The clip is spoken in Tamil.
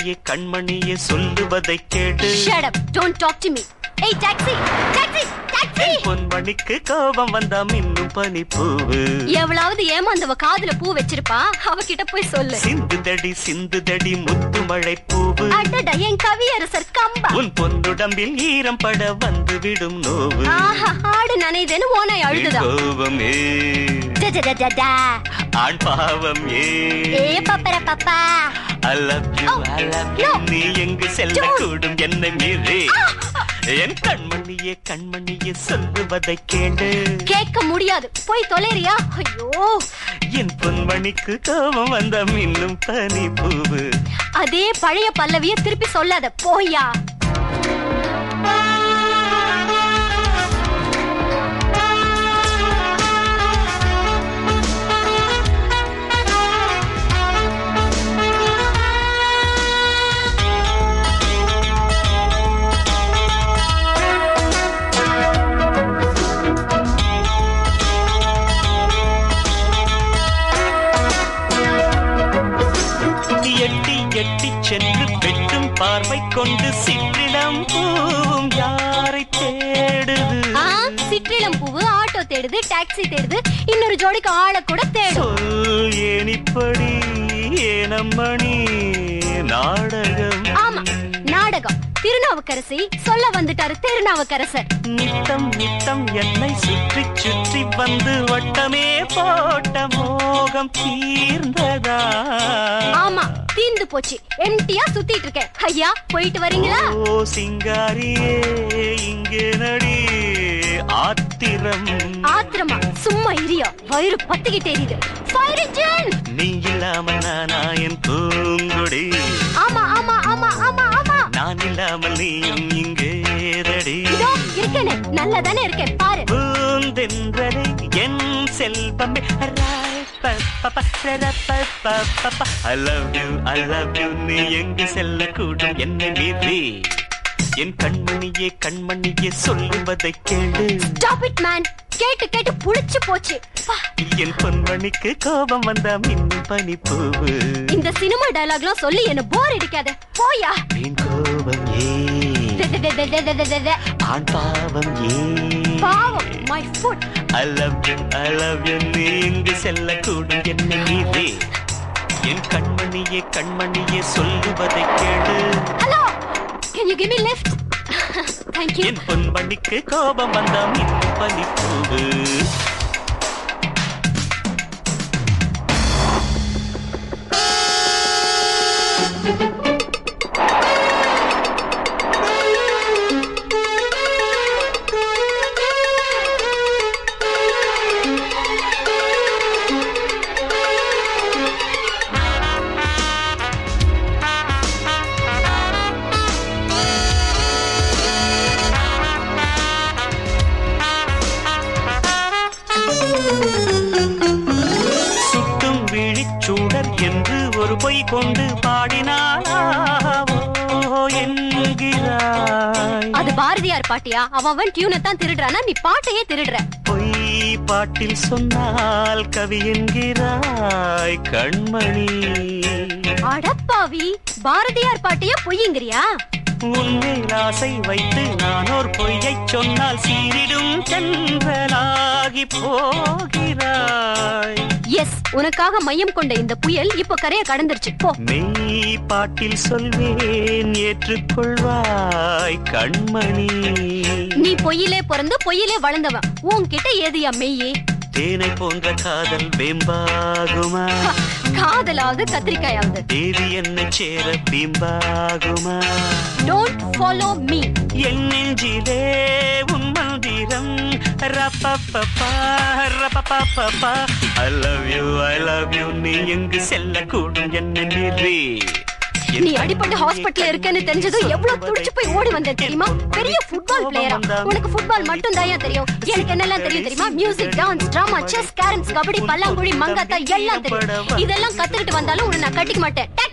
கண்மணியே கண்மணியே சொல்லுவதை கேடு shut up don't talk to me ஏய் டாக்ஸி டாக்ஸி டாக்ஸி என் பொன்மணிக்கு கோபம் வந்தா மின்னும் பனிப்பூவு எவ்வளவு ஏமாந்தவ காதுல பூ வச்சிருப்பா அவகிட்ட போய் சொல்லு சிந்துதடி சிந்துதடி முத்து மழை பூவு அடடா என் கவியரசர் கம்பா உன் பொன்னுடம்பில் ஈரம் பட வந்து விடும் நோவு ஆஹா ஆடு நனைதேன்னு ஓனாய் என் அழுதுதான் கோபம் ஏ டா, டா, டா, டா, டா. ஆண் பாவம் ஏ ஏ பப்பர பப்பா I love you, Oh, I love you. no. நீ எங்கு செல்ல Don't. கூடும் என்னை மீறி என் கண்மணியே கண்மணியே சொல்லுவதை கேளு கேட்க முடியாது போய் தொலைறியா ஐயோ என் பொன்மணிக்கு கோபம் வந்த மின்னும் பனி பூவு அதே பழைய பல்லவிய திருப்பி சொல்லாத போயா எட்டி எட்டி சென்று வெட்டும் பார்வை கொண்டு சிற்றிடம் பூவும் யாரை தேடுது ஆ சிற்றிளம் பூவு ஆட்டோ தேடுது டாக்ஸி தேடுது இன்னொரு ஜோடிக்கு ஆளை கூட தேடும் சொல் ஏனிப்படி ஏனம்மணி நாடகம் ஆமா நாடகம் திருநாவுக்கரசி சொல்ல வந்துட்டாரு திருநாவுக்கரசர் நித்தம் நித்தம் என்னை சுற்றி சுற்றி வந்து வட்டமே போட்ட மோகம் தீர்ந்ததா ஆமா தீந்து போச்சு எம்டியா சுத்திட்டு இருக்கேன் ஐயா போயிட்டு வரீங்களா ஓ சிங்காரியே இங்கே நடி ஆத்திரம் ஆத்திரமா சும்மா இரியா வயிறு பத்திக்கிட்டே எரியுது ஃபயர் இன்ஜின் நீ இல்லாமல் நானா என் பூங்கொடி ஆமா ஆமா ஆமா ஆமா ஆமா நான் இல்லாமல் நீயும் இங்கே ரடி இதோ இருக்கேனே நல்லா தானே இருக்கேன் பாரு பூந்தென்றலை என் செல்வமே I love you I love you நீ எங்கு செல்லக்கூடும் என்னை மீறி என் கண்மணியே கண்மணியே சொல்லுவதை கேளு ஸ்டாப் இட் மேன் கேட்டு கேட்டு புடிச்சு போச்சு பா, என் பொன்மணிக்கு கோபம் வந்தா மின்னும் பனிப்பூவு இந்த சினிமா டயலாக்லாம் சொல்லி என்ன போர் அடிக்காத போயா வீண் கோபம் ஏ தெ, தெ, தெ, தெ, தெ, தெ, தெ, தெ. ஆண் பாவம் ஏ பாவம் my foot I love you, I love you, நீ எங்கு செல்லக்கூடும் என்னை மீறி என் கண்மணியே கண்மணியே சொல்லுவதை கேளு hello can you give me lift thank you என் பொன்மணிக்கு கோபம் வந்தா மின்னும் பனிப்பூவு சுட்டும் விழிச்சூடர் என்று ஒரு பொய் கொண்டு பாடினாலாவோ என்கிறாய் அது பாரதியார் பாட்டியா அவன் அவன் டியூனை தான் திருடுறானா நீ பாட்டையே திருடுற பொய் பாட்டில் சொன்னால் கவி என்கிறாய் கண்மணி அடப்பாவி பாரதியார் பாட்டியா பொய்யுங்கிறியா உன்மேல் ஆசை வைத்து நான் ஒரு பொய்யைச் சொன்னால் சீரிடும் சென்றலாகி போகிறாய் எஸ் உனக்காக மையம் கொண்ட இந்த புயல் இப்போ கரைய கடந்துருச்சு போ மெய் பாட்டில் சொல்வேன் ஏற்றுக்கொள்வாய் கண்மணி நீ பொய்யிலே பிறந்து பொய்யிலே வளர்ந்தவன் உன்கிட்ட ஏதுயா மெய்யே தேனை போன்ற காதல் வெம்பாகுமா காதலாவது கத்திரிக்காயாவது தேவி என்னை சேர பிம்பாகுமா டோன்ட் ஃபாலோ மீ என் நெஞ்சிலே உன் மந்திரம் ரப்பப்பப்பா ரப்பப்பப்பா I love you I love you நீ எங்கு செல்லக்கூடும் என்னை மீறி நீ அடிபட்டு ஹாஸ்பிட்டல்ல இருக்கேன்னு தெரிஞ்சதும் எவ்வளவு துடிச்சு போய் ஓடி வந்தேன் தெரியுமா பெரிய ஃபுட்பால் பிளேயரா உனக்கு ஃபுட்பால் மட்டும் தான் தெரியும் எனக்கு என்னெல்லாம் தெரியும் தெரியுமா music dance drama chess carroms kabaddi பல்லாங்குழி மங்காத்தா எல்லாம் தெரியும் இதெல்லாம் கத்துக்கிட்டு வந்தாலும் உன்னை நான் கட்டிக்க மாட்டேன்